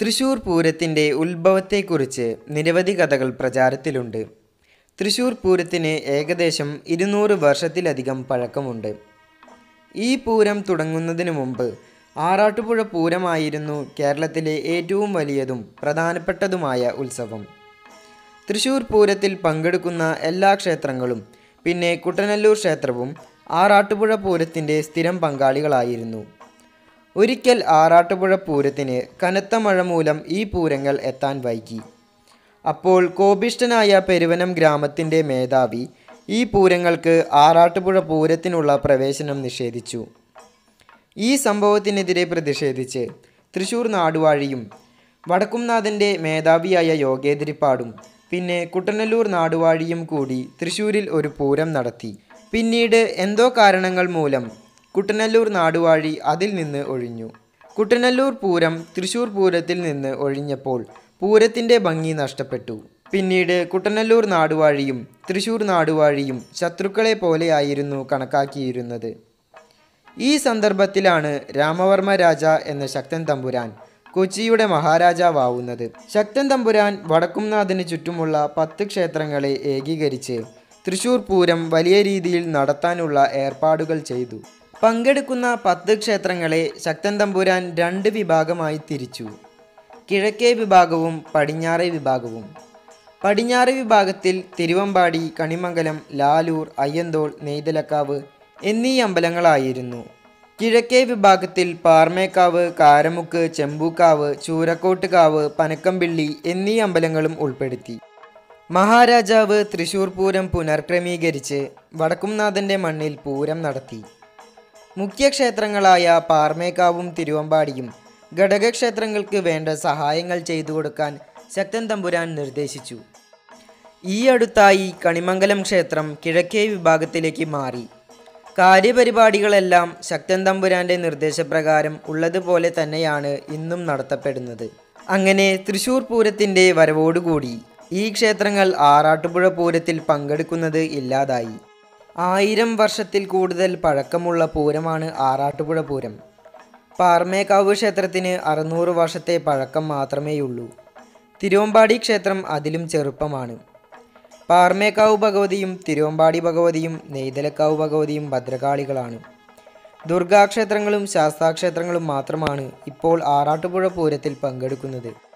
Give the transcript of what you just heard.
തൃശൂർ പൂരത്തിൻ്റെ ഉത്ഭവത്തെക്കുറിച്ച് നിരവധി കഥകൾ പ്രചാരത്തിലുണ്ട് തൃശൂർ പൂരത്തിന് ഏകദേശം ഇരുന്നൂറ് വർഷത്തിലധികം പഴക്കമുണ്ട് ഈ പൂരം തുടങ്ങുന്നതിനു മുമ്പ് ആറാട്ടുപുഴ പൂരമായിരുന്നു കേരളത്തിലെ ഏറ്റവും വലിയതും പ്രധാനപ്പെട്ടതുമായ ഉത്സവം തൃശൂർ പൂരത്തിൽ പങ്കെടുക്കുന്ന എല്ലാ ക്ഷേത്രങ്ങളും പിന്നെ കുട്ടനല്ലൂർ ക്ഷേത്രവും ആറാട്ടുപുഴ പൂരത്തിൻ്റെ സ്ഥിരം പങ്കാളികളായിരുന്നു ഒരിക്കൽ ആറാട്ടുപുഴ പൂരത്തിന് കനത്ത മഴ മൂലം ഈ പൂരങ്ങൾ എത്താൻ വൈകി അപ്പോൾ കോപിഷ്ഠനായ പെരുവനം ഗ്രാമത്തിൻ്റെ മേധാവി ഈ പൂരങ്ങൾക്ക് ആറാട്ടുപുഴ പൂരത്തിനുള്ള പ്രവേശനം നിഷേധിച്ചു ഈ സംഭവത്തിനെതിരെ പ്രതിഷേധിച്ച് തൃശൂർ നാടുവാഴിയും വടക്കുംനാഥൻ്റെ മേധാവിയായ യോഗേതിരിപ്പാടും പിന്നെ കുട്ടനല്ലൂർ നാടുവാഴിയും കൂടി തൃശൂരിൽ ഒരു പൂരം നടത്തി പിന്നീട് എന്തോ കാരണങ്ങൾ മൂലം കുട്ടനല്ലൂർ നാടുവാഴി അതിൽ നിന്ന് ഒഴിഞ്ഞു കുട്ടനല്ലൂർ പൂരം തൃശൂർ പൂരത്തിൽ നിന്ന് ഒഴിഞ്ഞപ്പോൾ പൂരത്തിൻ്റെ ഭംഗി നഷ്ടപ്പെട്ടു പിന്നീട് കുട്ടനല്ലൂർ നാടുവാഴിയും തൃശൂർ നാടുവാഴിയും ശത്രുക്കളെ പോലെയായിരുന്നു കണക്കാക്കിയിരുന്നത് ഈ സന്ദർഭത്തിലാണ് രാമവർമ്മ രാജ എന്ന ശക്തൻ തമ്പുരാൻ കൊച്ചിയുടെ മഹാരാജാവാവുന്നത് ശക്തൻ തമ്പുരാൻ വടക്കുംനാഥന് ചുറ്റുമുള്ള പത്ത് ക്ഷേത്രങ്ങളെ ഏകീകരിച്ച് തൃശൂർ പൂരം വലിയ രീതിയിൽ നടത്താനുള്ള ഏർപ്പാടുകൾ ചെയ്തു പങ്കെടുക്കുന്ന പത്ത് ക്ഷേത്രങ്ങളെ ശക്തൻ തമ്പുരാൻ രണ്ട് വിഭാഗമായി തിരിച്ചു കിഴക്കേ വിഭാഗവും പടിഞ്ഞാറേ വിഭാഗവും പടിഞ്ഞാറ് വിഭാഗത്തിൽ തിരുവമ്പാടി കണിമംഗലം ലാലൂർ അയ്യന്തോൾ നെയ്തലക്കാവ് എന്നീ അമ്പലങ്ങളായിരുന്നു കിഴക്കേ വിഭാഗത്തിൽ പാർമേക്കാവ് കാരമുക്ക് ചെമ്പൂക്കാവ് ചൂരക്കോട്ടുകാവ് പനക്കമ്പിള്ളി എന്നീ അമ്പലങ്ങളും ഉൾപ്പെടുത്തി മഹാരാജാവ് തൃശൂർ പൂരം പുനർക്രമീകരിച്ച് വടക്കുംനാഥൻ്റെ മണ്ണിൽ പൂരം നടത്തി മുഖ്യക്ഷേത്രങ്ങളായ പാർമേക്കാവും തിരുവമ്പാടിയും ഘടകക്ഷേത്രങ്ങൾക്ക് വേണ്ട സഹായങ്ങൾ ചെയ്തു കൊടുക്കാൻ ശക്തൻ തമ്പുരാൻ നിർദ്ദേശിച്ചു ഈ അടുത്തായി കണിമംഗലം ക്ഷേത്രം കിഴക്കേ വിഭാഗത്തിലേക്ക് മാറി കാര്യപരിപാടികളെല്ലാം ശക്തൻ തമ്പുരാൻ്റെ നിർദ്ദേശപ്രകാരം ഉള്ളതുപോലെ തന്നെയാണ് ഇന്നും നടത്തപ്പെടുന്നത് അങ്ങനെ തൃശൂർ പൂരത്തിൻ്റെ വരവോടുകൂടി ഈ ക്ഷേത്രങ്ങൾ ആറാട്ടുപുഴ പൂരത്തിൽ പങ്കെടുക്കുന്നത് ഇല്ലാതായി ആയിരം വർഷത്തിൽ കൂടുതൽ പഴക്കമുള്ള പൂരമാണ് ആറാട്ടുപുഴ പൂരം പാർമേക്കാവ് ക്ഷേത്രത്തിന് അറുന്നൂറ് വർഷത്തെ പഴക്കം മാത്രമേയുള്ളൂ തിരുവമ്പാടി ക്ഷേത്രം അതിലും ചെറുപ്പമാണ് പാർമേക്കാവ് ഭഗവതിയും തിരുവമ്പാടി ഭഗവതിയും നെയ്തലക്കാവ് ഭഗവതിയും ഭദ്രകാളികളാണ് ദുർഗാക്ഷേത്രങ്ങളും ശാസ്താക്ഷേത്രങ്ങളും മാത്രമാണ് ഇപ്പോൾ ആറാട്ടുപുഴ പൂരത്തിൽ പങ്കെടുക്കുന്നത്